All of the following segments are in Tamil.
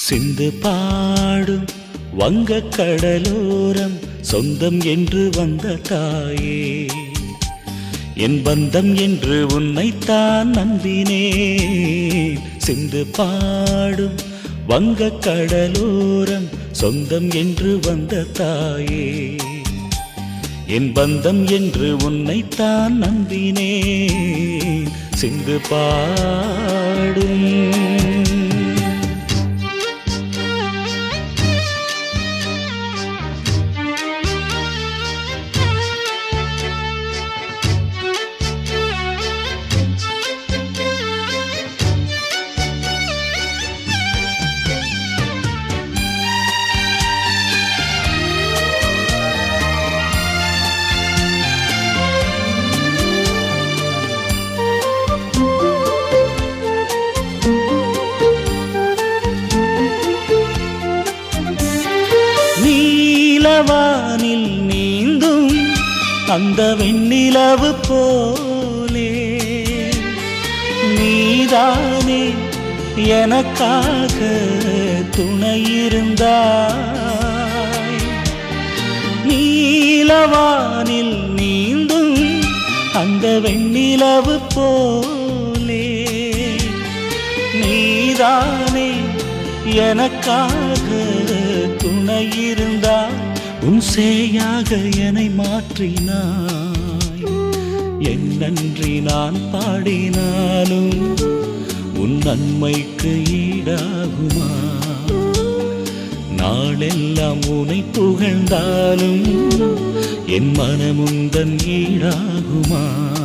சிந்து பாடும் வங்க கடலோரம் சொந்தம் என்று வந்த தாயே என் பந்தம் என்று உன்னைத்தான் நம்பினேன் சிந்து பாடும் வங்க கடலோரம் சொந்தம் என்று வந்த தாயே என் பந்தம் என்று உன்னைத்தான் நம்பினேன் சிந்து பாடும் நீலவானில் நீந்தும் அந்த வெண்ணிலவு போலே நீதானே எனக்காக துணையிருந்தாய் நீலவானில் நீந்தும் அந்த வெண்ணிலவு போலே நீதானே எனக்காக துணையிருந்தாய் உன் சேயாக என்னை மாற்றினாய் என் நன்றி நான் பாடினாலும் உன் நன்மைக்கு ஈடாகுமா நாளெல்லாம் உனை புகழ்ந்தாலும் என் மனமுந்தன் ஈடாகுமா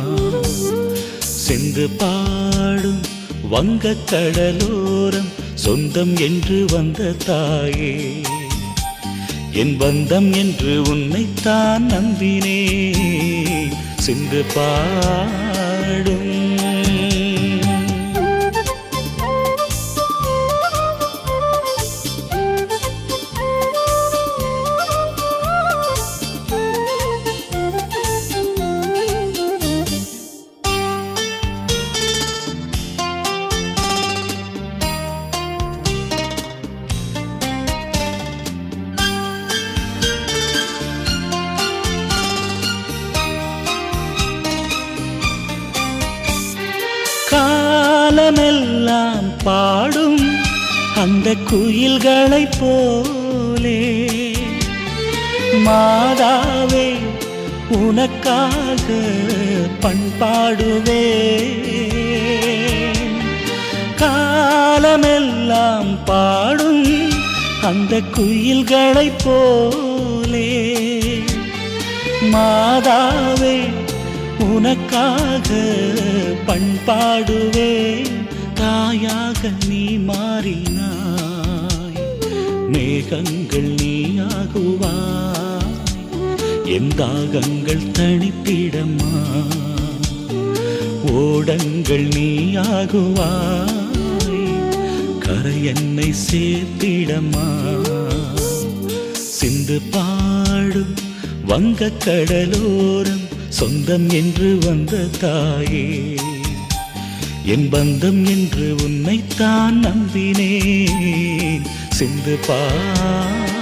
சென்று பாடும் வங்க கடலோரம் சொந்தம் என்று வந்த தாயே என் பந்தம் என்று உன்னைத்தான் நம்பினேன் சிந்து பாடும் காலமெல்லாம் பாடும் அந்த குயில்களைப் போலே மாதாவே உனக்காக பண்பாடுவே காலமெல்லாம் பாடும் அந்த குயில்களைப் போலே மாதாவே உனக்காக பண்பாடுவே தாயாக நீ மாறினாய் மேகங்கள் நீயாகுவாய் என் தாகங்கள் தனித்திடமா ஓடங்கள் நீயாகுவாய் கரை என்னை சேர்த்திடமா சிந்து பாடும் வங்க கடலோரம் சொந்தம் என்று வந்த தாயே என் பந்தம் என்று உன்னைத்தான் நம்பினேன் சிந்து பா